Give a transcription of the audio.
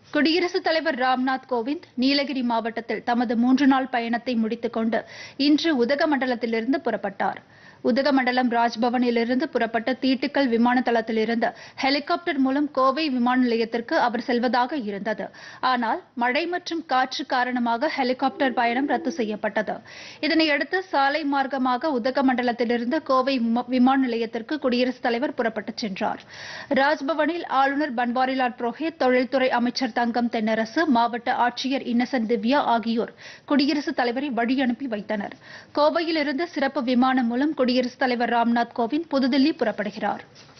குடியரசுத் தலைவர் ராம்நாத் கோவிந்த் நீலகிரி மாவட்டத்தில் தமது மூன்று நாள் பயணத்தை முடித்துக் கொண்டு இன்று உதகமண்டலத்திலிருந்து புறப்பட்டார் உதகமண்டலம் ராஜ்பவனிலிருந்து புறப்பட்ட தீட்டுக்கல் விமான தளத்திலிருந்து ஹெலிகாப்டர் மூலம் கோவை விமான நிலையத்திற்கு அவர் செல்வதாக இருந்தது ஆனால் மழை மற்றும் காற்று காரணமாக ஹெலிகாப்டர் பயணம் ரத்து செய்யப்பட்டது இதனையடுத்து சாலை மார்க்கமாக உதகமண்டலத்திலிருந்து கோவை விமா- விமான நிலையத்திற்கு குடியரசுத் தலைவர் புறப்பட்டுச் சென்றார் ராஜ்பவனில் ஆளுநர் பன்வாரிலால் புரோஹித் தொழில்துறை அமைச்சர் தங்கம் தென்னரசு மாவட்ட ஆட்சியர் இன்னசென்ட் திவ்யா ஆகியோர் குடியரசுத் தலைவரை வழி அனுப்பி வைத்தனர் கோவையிலிருந்து சிறப்பு விமானம் மூலம் குடியரசுத் தலைவர் ராம்நாத் கோவிந்த் புதுதில்லி புறப்படுகிறார்